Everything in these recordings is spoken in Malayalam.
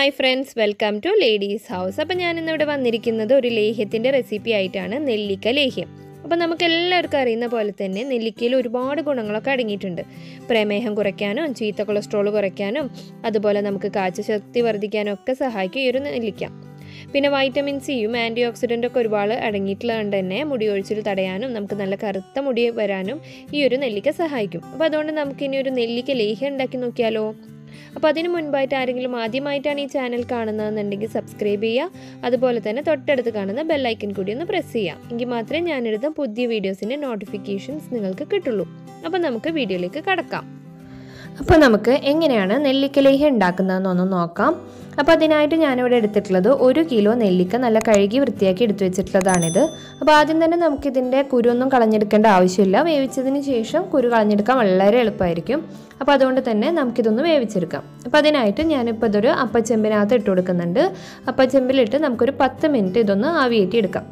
hi friends welcome to ladies house അപ്പോൾ ഞാൻ ഇന്നിവിടെ വന്നിരിക്കുന്നത് ഒരു ലേഹ്യത്തിൻ്റെ റെസിപ്പി ആയിട്ടാണ് നെല്ലിക്ക ലേഹ്യം അപ്പോൾ നമുക്ക് എല്ലാവർക്കും അറിയുന്ന പോലെ തന്നെ നെല്ലിക്കയിൽ ഒരുപാട് ഗുണങ്ങളൊക്കെ അടങ്ങിയിട്ടുണ്ട് പ്രമേഹം കുറയ്ക്കാനും ചീത്ത കൊളസ്ട്രോൾ കുറയ്ക്കാനും അതുപോലെ നമുക്ക് കാഴ്ചശക്തി വർദ്ധിക്കാനും ഒക്കെ സഹായിക്കും ഈ ഒരു നെല്ലിക്ക പിന്നെ വൈറ്റമിൻ സിയും ആൻറ്റി ഓക്സിഡൻ്റ് ഒക്കെ ഒരുപാട് അടങ്ങിയിട്ടുള്ളതുകൊണ്ട് തന്നെ മുടി ഒഴിച്ചിൽ തടയാനും നമുക്ക് നല്ല കറുത്ത മുടി വരാനും ഈ ഒരു നെല്ലിക്ക സഹായിക്കും അപ്പോൾ അതുകൊണ്ട് നമുക്ക് ഇനി ഒരു നെല്ലിക്ക ലേഹ്യം ഉണ്ടാക്കി നോക്കിയാലോ അപ്പോൾ അതിന് മുൻപായിട്ട് ആരെങ്കിലും ആദ്യമായിട്ടാണ് ഈ ചാനൽ കാണുന്നതെന്നുണ്ടെങ്കിൽ സബ്സ്ക്രൈബ് ചെയ്യുക അതുപോലെ തന്നെ തൊട്ടടുത്ത് കാണുന്ന ബെല്ലൈക്കൻ കൂടി ഒന്ന് പ്രസ് ചെയ്യുക എങ്കിൽ മാത്രമേ ഞാനെടുത്ത പുതിയ വീഡിയോസിൻ്റെ നോട്ടിഫിക്കേഷൻസ് നിങ്ങൾക്ക് കിട്ടുള്ളൂ അപ്പോൾ നമുക്ക് വീഡിയോയിലേക്ക് കടക്കാം അപ്പോൾ നമുക്ക് എങ്ങനെയാണ് നെല്ലിക്കലേഹ്യം ഉണ്ടാക്കുന്നതെന്നൊന്ന് നോക്കാം അപ്പോൾ അതിനായിട്ട് ഞാനിവിടെ എടുത്തിട്ടുള്ളത് ഒരു കിലോ നെല്ലിക്ക നല്ല കഴുകി വൃത്തിയാക്കി എടുത്തു വെച്ചിട്ടുള്ളതാണിത് അപ്പോൾ ആദ്യം തന്നെ നമുക്കിതിൻ്റെ കുരുവൊന്നും കളഞ്ഞെടുക്കേണ്ട ആവശ്യമില്ല വേവിച്ചതിന് ശേഷം കുരു കളഞ്ഞെടുക്കാൻ വളരെ എളുപ്പമായിരിക്കും അപ്പോൾ അതുകൊണ്ട് തന്നെ നമുക്കിതൊന്ന് വേവിച്ചെടുക്കാം അപ്പോൾ അതിനായിട്ട് ഞാനിപ്പോൾ ഇതൊരു അപ്പച്ചെമ്പിനകത്ത് ഇട്ട് കൊടുക്കുന്നുണ്ട് അപ്പച്ചെമ്പിലിട്ട് നമുക്കൊരു പത്ത് മിനിറ്റ് ഇതൊന്ന് ആവിയേറ്റി എടുക്കാം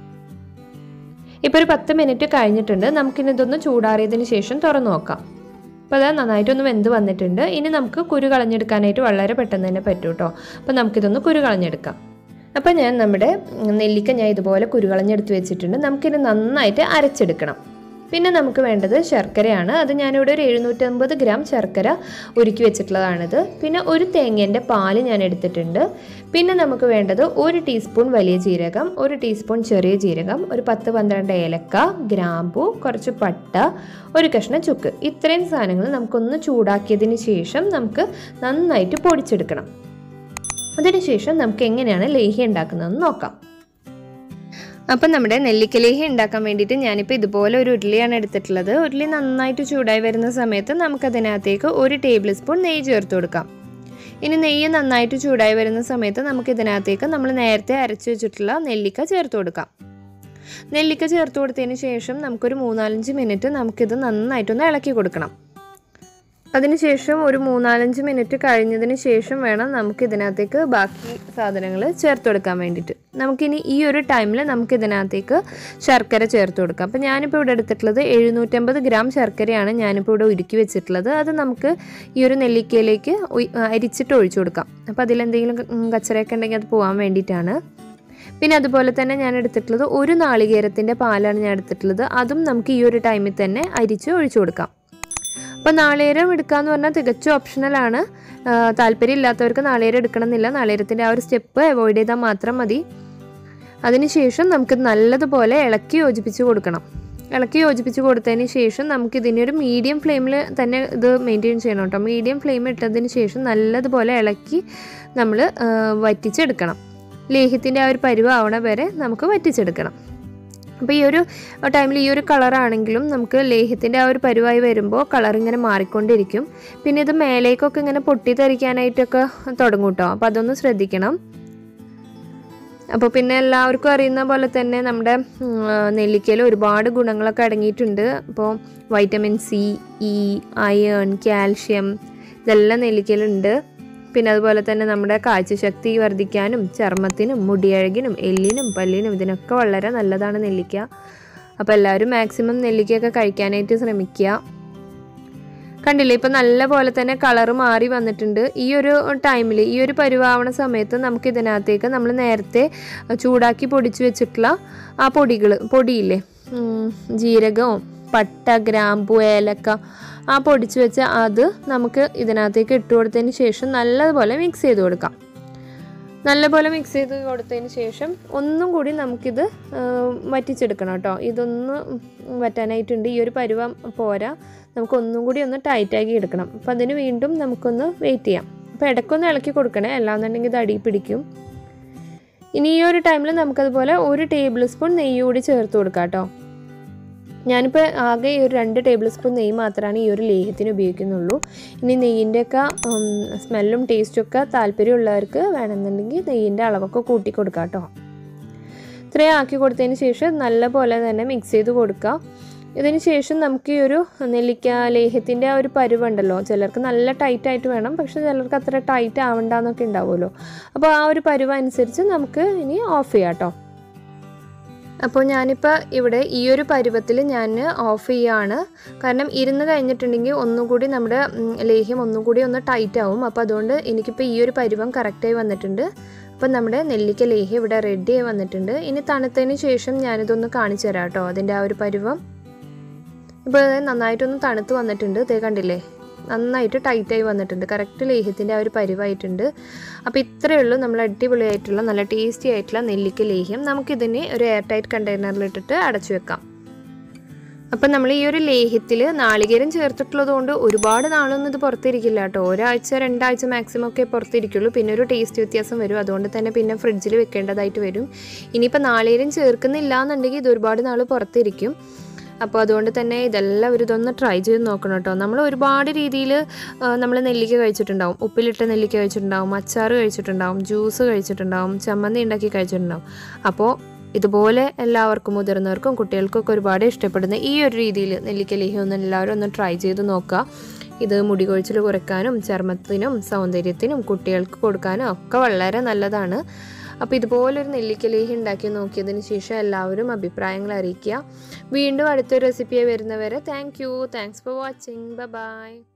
ഇപ്പോൾ ഒരു പത്ത് മിനിറ്റ് കഴിഞ്ഞിട്ടുണ്ട് നമുക്കിനി ഇതൊന്ന് ചൂടാറിയതിന് ശേഷം തുറന്നു നോക്കാം അപ്പോൾ അത് നന്നായിട്ടൊന്ന് വെന്ത് വന്നിട്ടുണ്ട് ഇനി നമുക്ക് കുരു കളഞ്ഞെടുക്കാനായിട്ട് വളരെ പെട്ടെന്ന് തന്നെ പറ്റും കേട്ടോ അപ്പോൾ നമുക്കിതൊന്ന് കുരു കളഞ്ഞെടുക്കാം അപ്പോൾ ഞാൻ നമ്മുടെ നെല്ലിക്ക ഞാൻ ഇതുപോലെ കുരു കളഞ്ഞെടുത്ത് വെച്ചിട്ടുണ്ട് നമുക്കിത് നന്നായിട്ട് അരച്ചെടുക്കണം പിന്നെ നമുക്ക് വേണ്ടത് ശർക്കരയാണ് അത് ഞാനിവിടെ ഒരു എഴുന്നൂറ്റമ്പത് ഗ്രാം ശർക്കര ഉരുക്കി വെച്ചിട്ടുള്ളതാണിത് പിന്നെ ഒരു തേങ്ങേൻ്റെ പാല് ഞാൻ എടുത്തിട്ടുണ്ട് പിന്നെ നമുക്ക് വേണ്ടത് ഒരു ടീസ്പൂൺ വലിയ ജീരകം ഒരു ടീസ്പൂൺ ചെറിയ ജീരകം ഒരു പത്ത് പന്ത്രണ്ട് ഏലക്ക ഗ്രാമ്പു കുറച്ച് പട്ട ഒരു കഷ്ണം ചുക്ക് ഇത്രയും സാധനങ്ങൾ നമുക്കൊന്ന് ചൂടാക്കിയതിന് ശേഷം നമുക്ക് നന്നായിട്ട് പൊടിച്ചെടുക്കണം അതിനുശേഷം നമുക്ക് എങ്ങനെയാണ് ലേഹ്യം ഉണ്ടാക്കുന്നതെന്ന് നോക്കാം അപ്പം നമ്മുടെ നെല്ലിക്കലേഹി ഉണ്ടാക്കാൻ വേണ്ടിയിട്ട് ഞാനിപ്പോൾ ഇതുപോലെ ഒരു ഉരുളിയാണ് എടുത്തിട്ടുള്ളത് ഉരുളി നന്നായിട്ട് ചൂടായി വരുന്ന സമയത്ത് നമുക്കതിനകത്തേക്ക് ഒരു ടേബിൾ സ്പൂൺ നെയ്യ് ചേർത്ത് കൊടുക്കാം ഇനി നെയ്യ് നന്നായിട്ട് ചൂടായി വരുന്ന സമയത്ത് നമുക്ക് ഇതിനകത്തേക്ക് നമ്മൾ നേരത്തെ അരച്ചു വെച്ചിട്ടുള്ള നെല്ലിക്ക ചേർത്ത് കൊടുക്കാം നെല്ലിക്ക ചേർത്ത് കൊടുത്തതിന് ശേഷം നമുക്കൊരു മൂന്നാലഞ്ച് മിനിറ്റ് നമുക്കിത് നന്നായിട്ടൊന്ന് ഇളക്കി കൊടുക്കണം അതിനുശേഷം ഒരു മൂന്നാലഞ്ച് മിനിറ്റ് കഴിഞ്ഞതിന് ശേഷം വേണം നമുക്ക് ഇതിനകത്തേക്ക് ബാക്കി സാധനങ്ങൾ ചേർത്ത് കൊടുക്കാൻ വേണ്ടിയിട്ട് നമുക്കിനി ഈ ഒരു ടൈമിൽ നമുക്ക് ഇതിനകത്തേക്ക് ശർക്കര ചേർത്ത് കൊടുക്കാം അപ്പോൾ ഞാനിപ്പോൾ ഇവിടെ എടുത്തിട്ടുള്ളത് എഴുന്നൂറ്റമ്പത് ഗ്രാം ശർക്കരയാണ് ഞാനിപ്പോൾ ഇവിടെ ഉരുക്കി വെച്ചിട്ടുള്ളത് അത് നമുക്ക് ഈ ഒരു നെല്ലിക്കയിലേക്ക് അരിച്ചിട്ട് ഒഴിച്ചു കൊടുക്കാം അപ്പോൾ അതിലെന്തെങ്കിലും കച്ചറയൊക്കെ ഉണ്ടെങ്കിൽ അത് പോകാൻ വേണ്ടിയിട്ടാണ് പിന്നെ അതുപോലെ തന്നെ ഞാൻ എടുത്തിട്ടുള്ളത് ഒരു നാളികേരത്തിൻ്റെ പാലാണ് ഞാൻ എടുത്തിട്ടുള്ളത് അതും നമുക്ക് ഈ ഒരു ടൈമിൽ തന്നെ അരിച്ച് ഒഴിച്ചു കൊടുക്കാം അപ്പോൾ നാളികേരം എടുക്കാന്ന് പറഞ്ഞാൽ തികച്ചും ഓപ്ഷണലാണ് താല്പര്യം ഇല്ലാത്തവർക്ക് നാളികേരം എടുക്കണമെന്നില്ല നാളികേരത്തിൻ്റെ ആ ഒരു സ്റ്റെപ്പ് അവോയ്ഡ് ചെയ്താൽ മാത്രം മതി അതിനുശേഷം നമുക്ക് നല്ലതുപോലെ ഇളക്കി യോജിപ്പിച്ച് കൊടുക്കണം ഇളക്കി യോജിപ്പിച്ച് കൊടുത്തതിന് ശേഷം നമുക്ക് ഇതിനൊരു മീഡിയം ഫ്ലെയിമിൽ തന്നെ ഇത് മെയിൻറ്റെയിൻ ചെയ്യണം കേട്ടോ മീഡിയം ഫ്ലെയിം ഇട്ടതിന് ശേഷം നല്ലതുപോലെ ഇളക്കി നമ്മൾ വറ്റിച്ചെടുക്കണം ലേഹ്യത്തിൻ്റെ ആ ഒരു പരുവാവണ വരെ നമുക്ക് വറ്റിച്ചെടുക്കണം അപ്പോൾ ഈ ഒരു ടൈമിൽ ഈ ഒരു കളറാണെങ്കിലും നമുക്ക് ലേഹ്യത്തിൻ്റെ ആ ഒരു പരുവായി വരുമ്പോൾ കളർ ഇങ്ങനെ മാറിക്കൊണ്ടിരിക്കും പിന്നെ ഇത് മേലേക്കൊക്കെ ഇങ്ങനെ പൊട്ടിത്തെറിക്കാനായിട്ടൊക്കെ തുടങ്ങും കേട്ടോ അപ്പോൾ അതൊന്ന് ശ്രദ്ധിക്കണം അപ്പോൾ പിന്നെ എല്ലാവർക്കും അറിയുന്ന പോലെ തന്നെ നമ്മുടെ നെല്ലിക്കയിൽ ഒരുപാട് ഗുണങ്ങളൊക്കെ അടങ്ങിയിട്ടുണ്ട് അപ്പോൾ vitamin C E iron calcium ഇതെല്ലാം നെല്ലിക്കയിലുണ്ട് പിന്നെ അതുപോലെ തന്നെ നമ്മുടെ കാഴ്ചശക്തി വർദ്ധിക്കാനും ചർമ്മത്തിനും മുടിയഴകിനും എല്ലിനും പല്ലിനും ഇതിനൊക്കെ വളരെ നല്ലതാണ് നെല്ലിക്ക അപ്പോൾ എല്ലാവരും മാക്സിമം നെല്ലിക്കയൊക്കെ കഴിക്കാനായിട്ട് ശ്രമിക്കുക കണ്ടില്ലേ ഇപ്പം നല്ല പോലെ തന്നെ കളറ് മാറി വന്നിട്ടുണ്ട് ഈ ഒരു ടൈമിൽ ഈ ഒരു പരുവാവണ സമയത്ത് നമുക്ക് ഇതിനകത്തേക്ക് നമ്മൾ നേരത്തെ ചൂടാക്കി പൊടിച്ചു വെച്ചിട്ടുള്ള ആ പൊടികൾ പൊടിയില്ലേ ജീരകവും പട്ട ഗ്രാമ്പു ഏലക്ക ആ പൊടിച്ചു വെച്ച അത് നമുക്ക് ഇതിനകത്തേക്ക് ഇട്ട് കൊടുത്തതിന് ശേഷം നല്ലതുപോലെ മിക്സ് ചെയ്ത് കൊടുക്കാം നല്ലപോലെ മിക്സ് ചെയ്ത് കൊടുത്തതിന് ശേഷം ഒന്നും കൂടി നമുക്കിത് വറ്റിച്ചെടുക്കണം കേട്ടോ ഇതൊന്ന് വറ്റാനായിട്ടുണ്ട് ഈ ഒരു പരുവം പോരാ നമുക്ക് ഒന്നും കൂടി ഒന്ന് ടൈറ്റാക്കി എടുക്കണം അപ്പോൾ അതിന് വീണ്ടും നമുക്കൊന്ന് വെയിറ്റ് ചെയ്യാം അപ്പോൾ ഇടയ്ക്കൊന്ന് ഇളക്കി കൊടുക്കണേ അല്ലാന്നുണ്ടെങ്കിൽ ഇത് അടി പിടിക്കും ഇനി ഈ ഒരു ടൈമിൽ നമുക്കതുപോലെ ഒരു ടേബിൾ സ്പൂൺ നെയ്യ് കൂടി ചേർത്ത് കൊടുക്കാം കേട്ടോ ഞാനിപ്പോൾ ആകെ ഈ ഒരു രണ്ട് ടേബിൾ സ്പൂൺ നെയ്യ് മാത്രമാണ് ഈ ഒരു ലേഹ്യത്തിന് ഉപയോഗിക്കുന്നുള്ളൂ ഇനി നെയ്യിൻ്റെയൊക്കെ സ്മെല്ലും ടേസ്റ്റും ഒക്കെ താല്പര്യമുള്ളവർക്ക് വേണമെന്നുണ്ടെങ്കിൽ നെയ്യിൻ്റെ അളവൊക്കെ കൂട്ടി കൊടുക്കാം കേട്ടോ ഇത്രയും ആക്കി കൊടുത്തതിന് ശേഷം നല്ല പോലെ തന്നെ മിക്സ് ചെയ്ത് കൊടുക്കുക ഇതിന് ശേഷം നമുക്ക് ഈ ഒരു നെല്ലിക്ക ലേഹ്യത്തിൻ്റെ ആ ഒരു പരുവുണ്ടല്ലോ ചിലർക്ക് നല്ല ടൈറ്റ് ആയിട്ട് വേണം പക്ഷെ ചിലർക്ക് അത്ര ടൈറ്റ് ആവണ്ടെന്നൊക്കെ ഉണ്ടാവുമല്ലോ അപ്പോൾ ആ ഒരു പരുവ് അനുസരിച്ച് നമുക്ക് ഇനി ഓഫ് ചെയ്യാം കേട്ടോ അപ്പോൾ ഞാനിപ്പോൾ ഇവിടെ ഈ ഒരു പരുവത്തിൽ ഞാൻ ഓഫ് ചെയ്യുകയാണ് കാരണം ഇരുന്ന് കഴിഞ്ഞിട്ടുണ്ടെങ്കിൽ ഒന്നുകൂടി നമ്മുടെ ഉം, ലേഹ്യം ഒന്നുകൂടി ഒന്ന് ടൈറ്റ് ആവും അപ്പോൾ അതുകൊണ്ട് എനിക്കിപ്പോൾ ഈ ഒരു പരുവം കറക്റ്റായി വന്നിട്ടുണ്ട് അപ്പം നമ്മുടെ നെല്ലിക്ക ലേഹ്യം ഇവിടെ റെഡി ആയി വന്നിട്ടുണ്ട് ഇനി തണുത്തതിന് ശേഷം ഞാനിതൊന്ന് കാണിച്ചു തരാം കേട്ടോ അതിൻ്റെ ആ ഒരു പരുവം ഇപ്പോൾ ഇത് നന്നായിട്ടൊന്ന് തണുത്ത് വന്നിട്ടുണ്ട് ഇതേ കണ്ടില്ലേ നന്നായിട്ട് ടൈറ്റായി വന്നിട്ടുണ്ട് കറക്റ്റ് ലേഹ്യത്തിൻ്റെ ആ ഒരു പരിവായിട്ടുണ്ട് അപ്പോൾ ഇത്രയേ ഉള്ളൂ നമ്മൾ അടിപൊളിയായിട്ടുള്ള നല്ല ടേസ്റ്റി ആയിട്ടുള്ള നെല്ലിക്ക ലേഹ്യം നമുക്കിതിനെ ഒരു എയർ ടൈറ്റ് കണ്ടെയ്നറിലിട്ടിട്ട് അടച്ചു വെക്കാം അപ്പം നമ്മൾ ഈ ഒരു ലേഹ്യത്തിൽ നാളികേരം ചേർത്തിട്ടുള്ളത് കൊണ്ട് ഒരുപാട് നാളൊന്നും ഇത് പുറത്തിരിക്കില്ല കേട്ടോ ഒരാഴ്ച രണ്ടാഴ്ച മാക്സിമം ഒക്കെ പുറത്തിരിക്കുള്ളൂ പിന്നെ ഒരു ടേസ്റ്റ് വ്യത്യാസം വരും അതുകൊണ്ട് തന്നെ പിന്നെ ഫ്രിഡ്ജിൽ വെക്കേണ്ടതായിട്ട് വരും ഇനിയിപ്പോൾ നാളികേരം ചേർക്കുന്നില്ല എന്നുണ്ടെങ്കിൽ ഇത് ഒരുപാട് നാൾ പുറത്തിരിക്കും അപ്പോൾ അതുകൊണ്ട് തന്നെ ഇതെല്ലാവരും ഇതൊന്ന് ട്രൈ ചെയ്ത് നോക്കണം കേട്ടോ നമ്മൾ ഒരുപാട് രീതിയിൽ നമ്മൾ നെല്ലിക്ക കഴിച്ചിട്ടുണ്ടാവും ഉപ്പിലിട്ട നെല്ലിക്ക കഴിച്ചിട്ടുണ്ടാവും അച്ചാർ കഴിച്ചിട്ടുണ്ടാവും ജ്യൂസ് കഴിച്ചിട്ടുണ്ടാവും ചമ്മന്തി ഉണ്ടാക്കി കഴിച്ചിട്ടുണ്ടാവും അപ്പോൾ ഇതുപോലെ എല്ലാവർക്കും മുതിർന്നവർക്കും കുട്ടികൾക്കും ഒക്കെ ഒരുപാട് ഇഷ്ടപ്പെടുന്ന ഈ ഒരു രീതിയിൽ നെല്ലിക്ക ലേഹ്യം ഒന്ന് എല്ലാവരും ഒന്ന് ട്രൈ ചെയ്ത് നോക്കുക ഇത് മുടി കൊഴിച്ചിൽ കുറയ്ക്കാനും ചർമ്മത്തിനും സൗന്ദര്യത്തിനും കുട്ടികൾക്ക് കൊടുക്കാനും ഒക്കെ വളരെ നല്ലതാണ് അപ്പോൾ ഇതുപോലൊരു നെല്ലിക്ക ലേഹ്യം ഉണ്ടാക്കി നോക്കിയതിന് ശേഷം എല്ലാവരും അഭിപ്രായങ്ങൾ അറിയിക്കുക വീണ്ടും അടുത്തൊരു റെസിപ്പിയായി വരുന്നവരെ thank you thanks for watching by